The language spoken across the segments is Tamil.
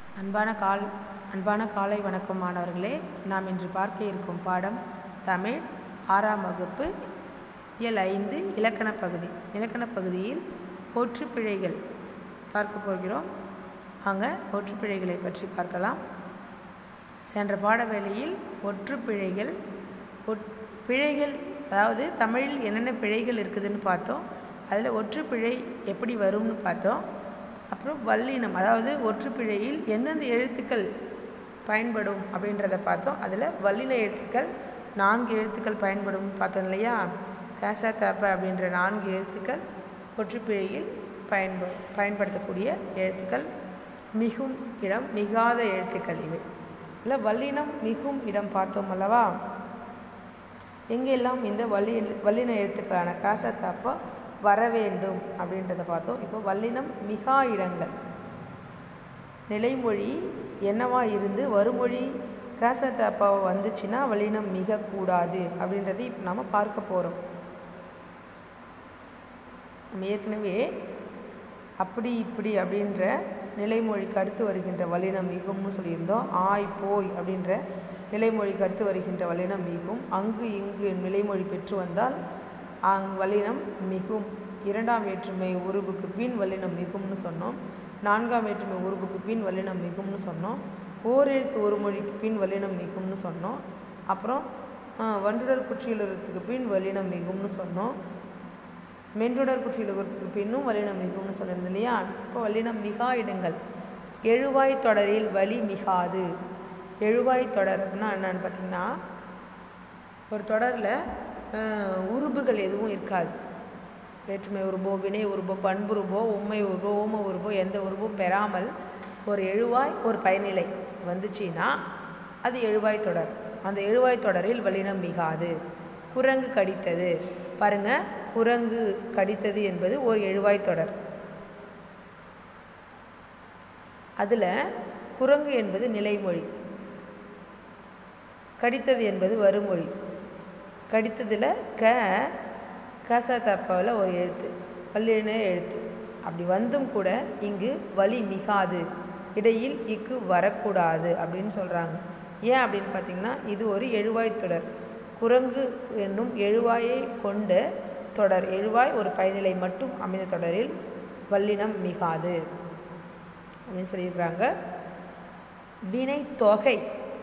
அன்பான கால் அன்பான காலை வணக்கம் மாணவர்களே நாம் இன்று பார்க்க இருக்கும் பாடம் தமிழ் ஆறாம் வகுப்பு இயல் ஐந்து இலக்கணப் பகுதி இலக்கணப் பகுதியில் ஒற்றுப்பிழைகள் பார்க்க போகிறோம் வாங்க ஒற்றுப்பிழைகளை பற்றி பார்க்கலாம் சென்ற பாடவேளையில் ஒற்றுப்பிழைகள் ஒட் பிழைகள் அதாவது தமிழில் என்னென்ன பிழைகள் இருக்குதுன்னு பார்த்தோம் அதில் ஒற்றுப்பிழை எப்படி வரும்னு பார்த்தோம் அப்புறம் வல்லினம் அதாவது ஒற்றுப்பிழையில் எந்தெந்த எழுத்துக்கள் பயன்படும் அப்படின்றத பார்த்தோம் அதில் வல்லின எழுத்துக்கள் நான்கு எழுத்துக்கள் பயன்படும் பார்த்தோம் இல்லையா கேசா தாப்ப அப்படின்ற நான்கு எழுத்துக்கள் ஒற்றுப்பிழையில் பயன்ப பயன்படுத்தக்கூடிய எழுத்துக்கள் மிகும் இடம் மிகாத எழுத்துக்கள் இவை இதில் வல்லினம் மிகும் இடம் பார்த்தோம் அல்லவா எங்கெல்லாம் இந்த வள்ளி வல்லின எழுத்துக்களான காசா தாப்பா வர வேண்டும் அப்படின்றத பார்த்தோம் இப்போ வல்லினம் மிகா இடங்கள் நிலைமொழி என்னவா இருந்து வருமொழி காசத்தாப்பாவை வந்துச்சுன்னா வல்லினம் மிக கூடாது அப்படின்றதை இப்போ நம்ம பார்க்க போகிறோம் நம்ம ஏற்கனவே அப்படி இப்படி அப்படின்ற நிலைமொழிக்கு அடுத்து வருகின்ற வல்லினம் மிகும்னு சொல்லியிருந்தோம் ஆய் போய் அப்படின்ற நிலைமொழிக்கு அடுத்து வருகின்ற வல்லினம் மிகும் அங்கு இங்கு நிலைமொழி பெற்று வந்தால் அங் வல்லினம் மிகும் இரண்டாம் வேற்றுமை உருவுக்கு பின் வல்லினம் மிகும்னு சொன்னோம் நான்காம் வேற்றுமை உருவுக்கு பின் வல்லினம் மிகும்னு சொன்னோம் ஓரெழுத்து ஒரு மொழிக்கு பின் வல்லினம் மிகும்னு சொன்னோம் அப்புறம் வண்டுடர் குற்றியலுறத்துக்கு பின் வல்லினம் மிகும்னு சொன்னோம் மென்றுடர் குற்றியலுறத்துக்கு பின்னும் வல்லினம் மிகும்னு சொல்லியிருந்தோம் இல்லையா இப்போ வல்லினம் மிகா இடங்கள் எழுவாய் தொடரில் வலி மிகாது எழுவாய் தொடர் அப்படின்னா என்னன்னு பார்த்தீங்கன்னா ஒரு தொடரில் உருபுகள் எதுவும் இருக்காது வேற்றுமை உருபோ வினை உருபோ பண்புருபோ உண்மை உருபோ ஊம உருபோ எந்த உருபும் பெறாமல் ஒரு எழுவாய் ஒரு பயனிலை வந்துச்சுன்னா அது எழுவாய் தொடர் அந்த எழுவாய் தொடரில் வல்லினம் மிகாது குரங்கு கடித்தது பாருங்க குரங்கு கடித்தது என்பது ஒரு எழுவாய் தொடர் அதில் குரங்கு என்பது நிலைமொழி கடித்தது என்பது வருமொழி கடித்ததில் க கச தப்பாவில் ஒரு எழுத்து வல்லின எழுத்து அப்படி வந்தும் கூட இங்கு வலி மிகாது இடையில் இக்கு வரக்கூடாது அப்படின்னு சொல்கிறாங்க ஏன் அப்படின்னு பார்த்தீங்கன்னா இது ஒரு எழுவாய் தொடர் குரங்கு என்னும் எழுவாயை கொண்ட தொடர் எழுவாய் ஒரு பயனிலை மட்டும் அமைந்த தொடரில் வல்லினம் மிகாது அப்படின்னு சொல்லியிருக்கிறாங்க வினை தொகை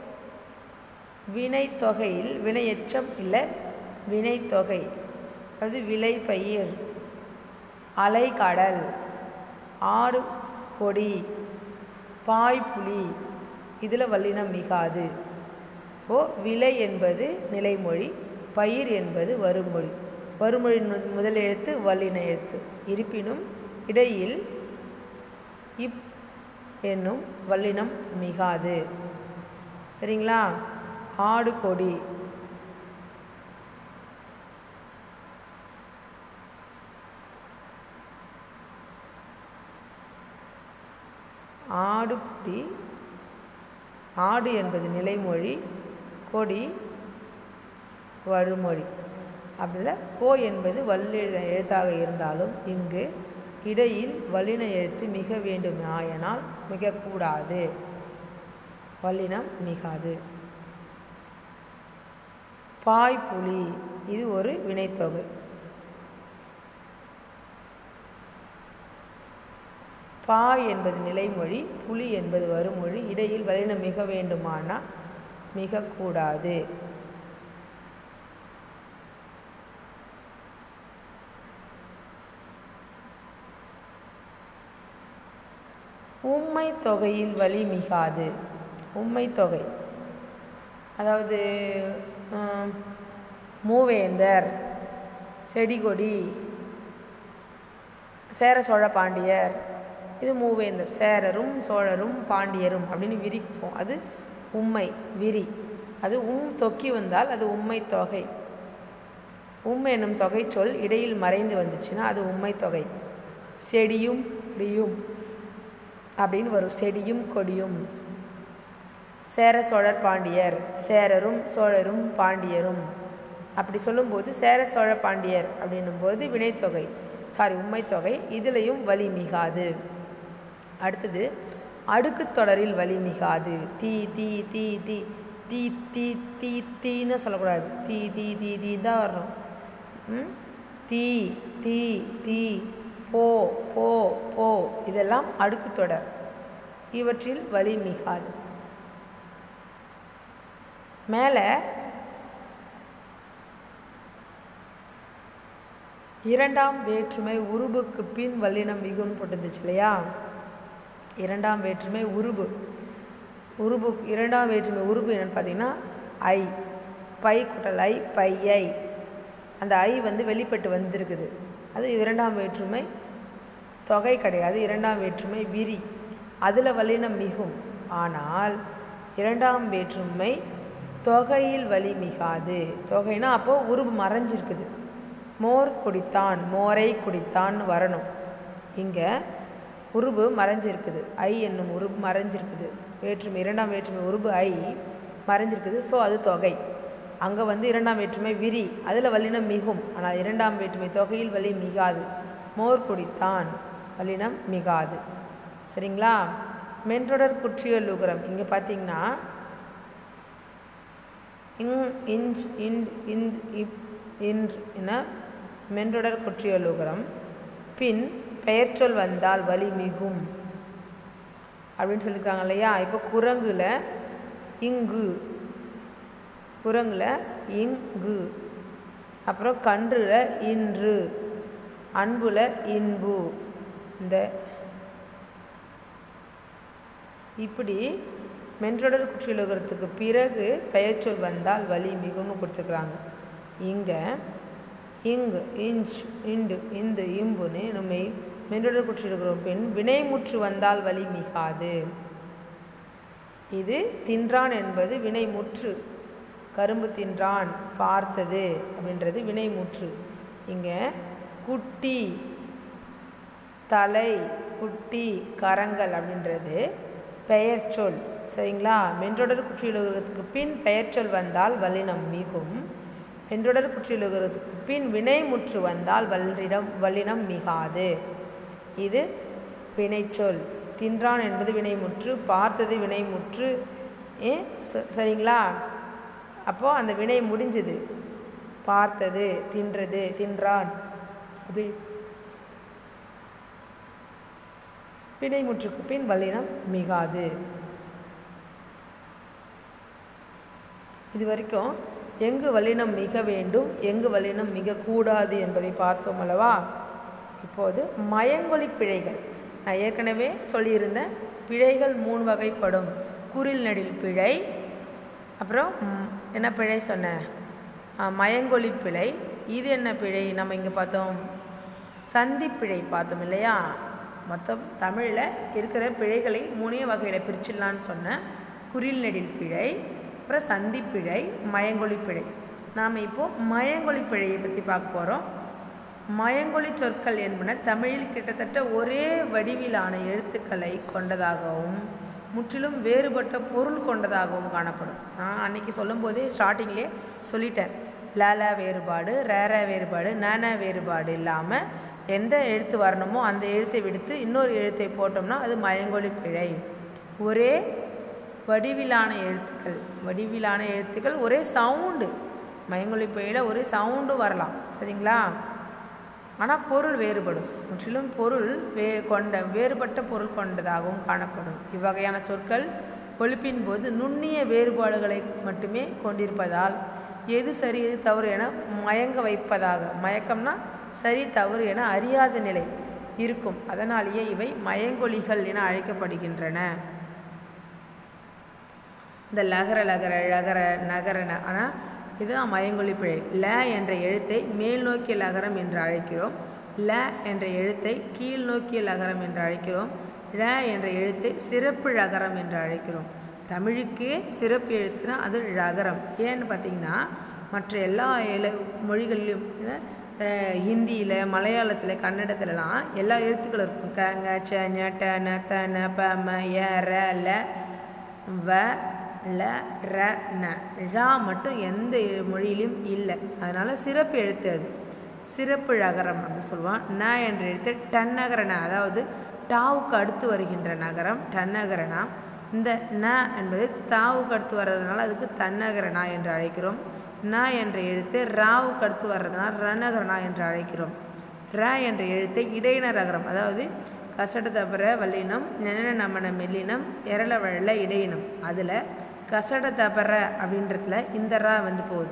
வினை தொகையில் வினை எச்சம் இல்லை வினை தொகை அது விலை பயிர் அலைக்கடல் ஆடு கொடி பாய்ப்புலி இதில் வல்லினம் மிகாது இப்போது விலை என்பது நிலைமொழி பயிர் என்பது வருமொழி வருமொழி முதல் எழுத்து வல்லின எழுத்து இருப்பினும் இடையில் இப் என்னும் வல்லினம் மிகாது சரிங்களா ஆடு கொடி ஆடு கொடி ஆடு என்பது நிலைமொழி கொடி வழுமொழி அப்படில் கோ என்பது வல்லெழு எழுத்தாக இருந்தாலும் இங்கு இடையில் வல்லின எழுத்து மிக வேண்டும் ஆயனால் மிகக்கூடாது வல்லினம் மிகாது பாய்ப்புலி இது ஒரு வினைத்தொகை பா என்பது நிலைமொழி புலி என்பது வருமொழி இடையில் வலினம் மிக வேண்டுமானால் மிகக்கூடாது உம்மை தொகையில் வலி மிகாது உம்மை தொகை அதாவது மூவேந்தர் செடிகொடி சேர சோழ பாண்டியர் இது மூவேந்தர் சேரரும் சோழரும் பாண்டியரும் அப்படின்னு விரிப்போம் அது உண்மை விரி அது உம் தொக்கி வந்தால் அது உண்மை தொகை உம் என்னும் தொகை சொல் இடையில் மறைந்து வந்துச்சுன்னா அது உண்மை தொகை செடியும் கொடியும் அப்படின்னு வரும் செடியும் கொடியும் சேர சோழர் பாண்டியர் சேரரும் சோழரும் பாண்டியரும் அப்படி சொல்லும்போது சேர சோழ பாண்டியர் அப்படின்னும்போது வினைத்தொகை சாரி உண்மை தொகை இதுலேயும் வலி மிகாது அடுத்தது அடுக்கு தொடரில் வலி மிகாது தீ தீ தீ தீ தீ தீ தீ தீன்னு சொல்லக்கூடாது தீ தீ தீ தீ தான் வரணும் ம்? தீ தீ தீ போ போ போ இதெல்லாம் அடுக்கு தொடர் இவற்றில் வலி மிகாது மேலே இரண்டாம் வேற்றுமை உருபுக்கு பின் வல்லினம் மிகுன்னு போட்டுருந்துச்சு இல்லையா இரண்டாம் வேற்றுமை உருபு உருபு இரண்டாம் வேற்றுமை உருபு என்னன்னு பார்த்தீங்கன்னா ஐ பை குட்டல் ஐ பையை அந்த ஐ வந்து வெளிப்பட்டு வந்திருக்குது அது இரண்டாம் வேற்றுமை தொகை கிடையாது இரண்டாம் வேற்றுமை விரி அதில் வல்லினம் மிகும் ஆனால் இரண்டாம் வேற்றுமை தொகையில் வலி மிகாது தொகைனா அப்போது உருபு மறைஞ்சிருக்குது மோர் குடித்தான் மோரை குடித்தான் வரணும் இங்கே உருபு மறைஞ்சிருக்குது ஐ என்னும் உருபு மறைஞ்சிருக்குது வேற்றுமை இரண்டாம் வேற்றுமை உருபு ஐ மறைஞ்சிருக்குது ஸோ அது தொகை அங்கே வந்து இரண்டாம் வேற்றுமை விரி அதில் வல்லினம் மிகும் ஆனால் இரண்டாம் வேற்றுமை தொகையில் வலி மிகாது மோர் குடித்தான் வல்லினம் மிகாது சரிங்களா மென்றொடர் குற்றியல் உகரம் இங்கே பார்த்தீங்கன்னா இங் இஞ்ச் இண்ட் இந்த் இப் இன்று என மென்றொடர் குற்றியல் உகரம் பின் பெயர்ச்சொல் வந்தால் வலி மிகும் அப்படின்னு சொல்லியிருக்காங்க இல்லையா இப்போ குரங்குல இங்கு குரங்குல இங்கு அப்புறம் கன்றுல இன்று அன்புல இன்பு இந்த இப்படி மென்றொடர் குற்றியலுகரத்துக்கு பிறகு பெயர்ச்சொல் வந்தால் வலி மிகும்னு கொடுத்துருக்குறாங்க இங்கே இங்கு இஞ்ச் இண்டு இந்த இம்புன்னு நம்மை மென்றொடர் குற்றியலுகிறோம் பின் வினைமுற்று வந்தால் வலி மிகாது இது தின்றான் என்பது வினைமுற்று கரும்பு தின்றான் பார்த்தது அப்படின்றது வினைமுற்று இங்கே குட்டி தலை குட்டி கரங்கள் அப்படின்றது பெயர் சொல் சரிங்களா மென்றொடர் குற்றியலுகிறதுக்கு பின் பெயர் சொல் வந்தால் வல்லினம் மிகும் மென்றொடர் குற்றியலுகிறதுக்கு பின் வினைமுற்று வந்தால் வல்லிடம் வல்லினம் மிகாது இது வினைச்சொல் தின்றான் என்பது வினைமுற்று பார்த்தது வினைமுற்று ஏ ச- சரிங்களா அப்போது அந்த வினை முடிஞ்சது பார்த்தது தின்றது தின்றான் அப்படி வினைமுற்றுக்கு பின் வல்லினம் மிகாது இது வரைக்கும் எங்கு வல்லினம் மிக வேண்டும் எங்கு வல்லினம் மிக கூடாது என்பதை பார்த்தோம் அல்லவா இப்போது மயங்கொலி பிழைகள் நான் ஏற்கனவே சொல்லியிருந்தேன் பிழைகள் மூணு வகைப்படும் குரில் நெடில் பிழை அப்புறம் ம், என்ன பிழை சொன்னேன் ஆ, மயங்கொலி பிழை இது என்ன பிழை நம்ம இங்கே பார்த்தோம் சந்தி பிழை பார்த்தோம் இல்லையா மொத்தம் தமிழில் இருக்கிற பிழைகளை மூணே வகையில் பிரிச்சிடலான்னு சொன்னேன் குறில் நெடில் பிழை அப்புறம் சந்தி பிழை மயங்கொலி பிழை நாம் இப்போது மயங்கொலி பிழையை பற்றி பார்க்க போகிறோம் மயங்கொலி சொற்கள் என்பன தமிழில் கிட்டத்தட்ட ஒரே வடிவிலான எழுத்துக்களை கொண்டதாகவும் முற்றிலும் வேறுபட்ட பொருள் கொண்டதாகவும் காணப்படும் நான் அன்னைக்கு சொல்லும்போதே ஸ்டார்டிங்லேயே சொல்லிட்டேன் லால வேறுபாடு ரேர வேறுபாடு நன வேறுபாடு இல்லாமல் எந்த எழுத்து வரணுமோ அந்த எழுத்தை விடுத்து இன்னொரு எழுத்தை போட்டோம்னா அது மயங்கொலி பிழை ஒரே வடிவிலான எழுத்துக்கள் வடிவிலான எழுத்துக்கள் ஒரே சவுண்டு மயங்கொலி பிழையில் ஒரே சவுண்டும் வரலாம் சரிங்களா ஆனால் பொருள் வேறுபடும் முற்றிலும் பொருள் வே கொண்ட வேறுபட்ட பொருள் கொண்டதாகவும் காணப்படும் இவ்வகையான சொற்கள் ஒலிப்பின் போது நுண்ணிய வேறுபாடுகளை மட்டுமே கொண்டிருப்பதால் எது சரி எது தவறு என மயங்க வைப்பதாக மயக்கம்னா சரி தவறு என அறியாத நிலை இருக்கும் அதனாலேயே இவை மயங்கொலிகள் என அழைக்கப்படுகின்றன இந்த லகர லகர ழகர நகரன ஆனால் இதுதான் மயங்கொலி பிழை ல என்ற எழுத்தை மேல் நோக்கிய லகரம் என்று அழைக்கிறோம் ல என்ற எழுத்தை கீழ் நோக்கிய லகரம் என்று அழைக்கிறோம் ழ என்ற எழுத்தை சிறப்பு ழகரம் என்று அழைக்கிறோம் தமிழுக்கே சிறப்பு எழுத்துனா அது ழகரம் ஏன்னு பார்த்தீங்கன்னா மற்ற எல்லா எழு மொழிகளிலும் ஹிந்தியில் மலையாளத்தில் கன்னடத்துலலாம் எல்லா எழுத்துக்களும் இருக்கும் க ங ச ஞ ட ந த ந ப ம ய ர ல வ ல ர ந ழா மட்டும் எந்த எ- மொழியிலும் இல்லை அதனால் சிறப்பு எழுத்து அது சிறப்பு ழகரம் அப்படின்னு சொல்லுவான் ந என்ற எழுத்து டன்னகர ந அதாவது டாவுக்கு அடுத்து வருகின்ற நகரம் டன்னகரனா இந்த ந என்பது தாவுக்கு அடுத்து வர்றதுனால அதுக்கு தன்னகரனா என்று அழைக்கிறோம் ந என்ற எழுத்து ராவுக்கு அடுத்து வர்றதுனால ரணகரனா என்று அழைக்கிறோம் ர என்ற எழுத்தை இடையினர் அகரம் அதாவது கசட தபர வல்லினம் நென நமன மெல்லினம் எரள வழல இடையினம் அதில் கசட தபர அப்படின்றதுல இந்த ரா வந்து போகுது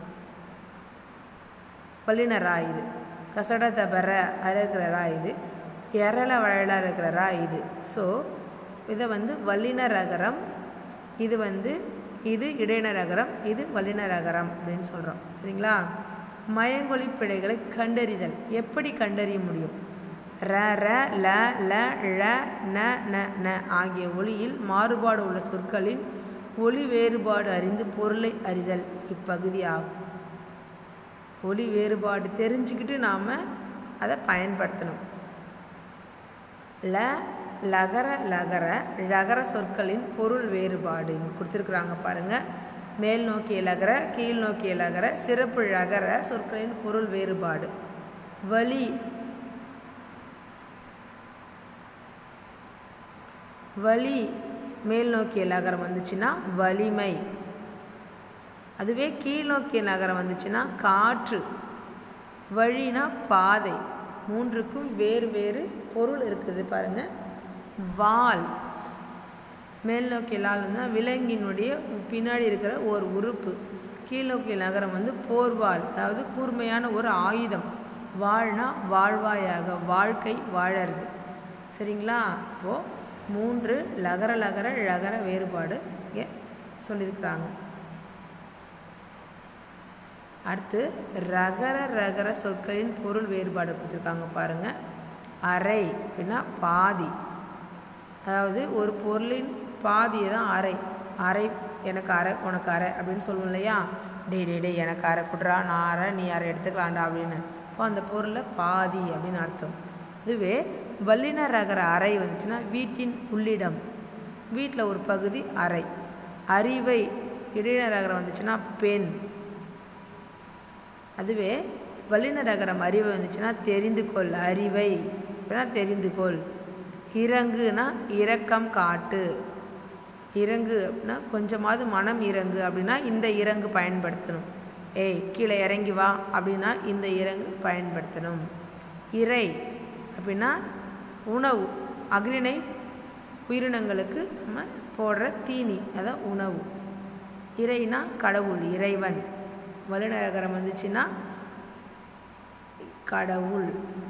வல்லின ரா இது கசட தபர அதில் இருக்கிற ரா இது எரள வழல இருக்கிற ரா இது ஸோ இதை வந்து வல்லினர் அகரம் இது வந்து இது இடையினர் அகரம் இது வல்லினர் அகரம் அப்படின்னு சொல்கிறோம் சரிங்களா மயங்கொலி பிழைகளை கண்டறிதல் எப்படி கண்டறிய முடியும் ர ர ல ல ழ ந ந ந ஆகிய ஒளியில் மாறுபாடு உள்ள சொற்களின் ஒளி வேறுபாடு அறிந்து பொருளை அறிதல் இப்பகுதி ஆகும் ஒளி வேறுபாடு தெரிஞ்சுக்கிட்டு நாம் அதை பயன்படுத்தணும் ல லகர லகர லகர சொற்களின் பொருள் வேறுபாடு இங்கே கொடுத்துருக்குறாங்க பாருங்கள் மேல் நோக்கிய லகர கீழ் நோக்கிய லகர சிறப்பு லகர சொற்களின் பொருள் வேறுபாடு வலி வலி மேல் நோக்கிய நகரம் வந்துச்சுன்னா வலிமை அதுவே கீழ் நோக்கிய நகரம் வந்துச்சுன்னா காற்று வழினா பாதை மூன்றுக்கும் வேறு வேறு பொருள் இருக்குது பாருங்கள் வால் மேல் நோக்கிய லால்னா விலங்கினுடைய பின்னாடி இருக்கிற ஒரு உறுப்பு கீழ் நோக்கிய நகரம் வந்து போர்வால் அதாவது கூர்மையான ஒரு ஆயுதம் வாழ்னா வாழ்வாயாக வாழ்க்கை வாழறது சரிங்களா இப்போது மூன்று லகர லகர லகர வேறுபாடு இங்கே சொல்லியிருக்கிறாங்க அடுத்து ரகர ரகர சொற்களின் பொருள் வேறுபாடு கொடுத்துருக்காங்க பாருங்கள் அரை அப்படின்னா பாதி அதாவது ஒரு பொருளின் பாதியை தான் அரை அரை எனக்கு அரை உனக்கு அரை அப்படின்னு சொல்லுவோம் இல்லையா டே டே டே எனக்கு அரை குட்றா நான் அரை நீ அரை எடுத்துக்கலாம்டா அப்படின்னு இப்போ அந்த பொருளில் பாதி அப்படின்னு அர்த்தம் இதுவே வல்லின ரகர அறை வந்துச்சுன்னா வீட்டின் உள்ளிடம் வீட்டில் ஒரு பகுதி அறை அறிவை இடையின ரகரம் வந்துச்சுன்னா பெண் அதுவே வல்லின ரகரம் அறிவை வந்துச்சுன்னா தெரிந்து கொள் அறிவை அப்படின்னா தெரிந்து கொள் இறங்குனா இரக்கம் காட்டு இறங்கு அப்படின்னா கொஞ்சமாவது மனம் இறங்கு அப்படின்னா இந்த இறங்கு பயன்படுத்தணும் ஏய் கீழே இறங்கி வா அப்படின்னா இந்த இறங்கு பயன்படுத்தணும் இறை அப்படின்னா உணவு அக்னினை உயிரினங்களுக்கு நம்ம போடுற தீனி அதான் உணவு இறைனா கடவுள் இறைவன் வல்லுநகரம் வந்துச்சுன்னா கடவுள்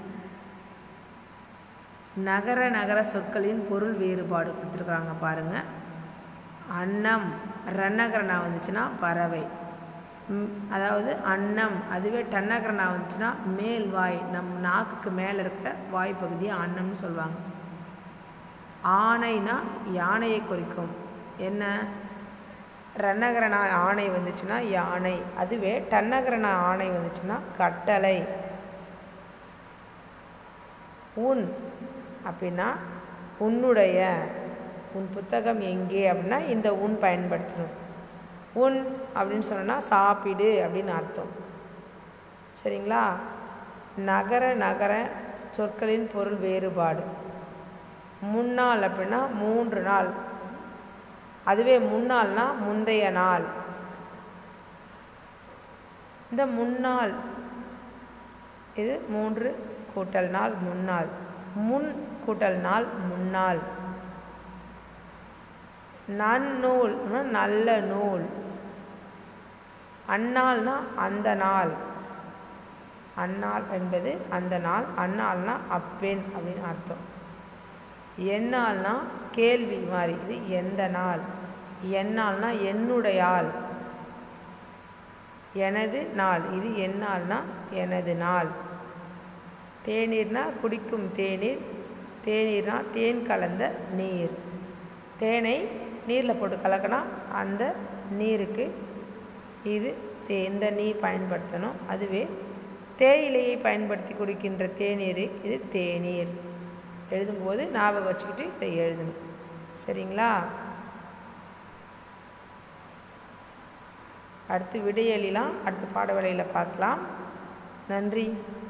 நகர நகர சொற்களின் பொருள் வேறுபாடு கொடுத்துருக்குறாங்க பாருங்கள் அன்னம் ரன்னகரனா வந்துச்சுன்னா பறவை அதாவது அன்னம் அதுவே டன்னகரனா வந்துச்சுன்னா மேல் வாய் நம் நாக்குக்கு மேலே இருக்கிற வாய் பகுதியை அன்னம்னு சொல்லுவாங்க ஆணைனா யானையை குறிக்கும் என்ன ரன்னகரனா ஆணை வந்துச்சுன்னா யானை அதுவே டன்னகரனா ஆணை வந்துச்சுன்னா கட்டளை உன் அப்படின்னா உன்னுடைய உன் புத்தகம் எங்கே அப்படின்னா இந்த உன் பயன்படுத்தணும் உன் அப்படின்னு சொன்னோன்னா சாப்பிடு அப்படின்னு அர்த்தம் சரிங்களா நகர நகர சொற்களின் பொருள் வேறுபாடு முன்னாள் அப்படின்னா மூன்று நாள் அதுவே முன்னாள்னா முந்தைய நாள் இந்த முன்னாள் இது மூன்று கூட்டல் நாள் முன்னாள் முன் கூட்டல் நாள் முன்னாள் நன்னூல் நல்ல நூல் அந்நாள்னா அந்த நாள் அந்நாள் என்பது அந்த நாள் அந்நாள்னா அப்பெண் அப்படின்னு அர்த்தம் எந்நாள்னா கேள்வி மாதிரி இது எந்த நாள் எந்நாள்னா என்னுடைய ஆள் எனது நாள் இது எந்நாள்னா எனது நாள் தேநீர்னா குடிக்கும் தேநீர் தேநீர்னா தேன் கலந்த நீர் தேனை நீரில் போட்டு கலக்கினா அந்த நீருக்கு இது தே இந்த நீர் பயன்படுத்தணும் அதுவே தேயிலையை பயன்படுத்தி குடிக்கின்ற தேநீர் இது தேநீர் எழுதும்போது ஞாபகம் வச்சுக்கிட்டு இதை எழுதணும் சரிங்களா அடுத்து விடையெல்லாம் அடுத்த பாட வேலையில் பார்க்கலாம் நன்றி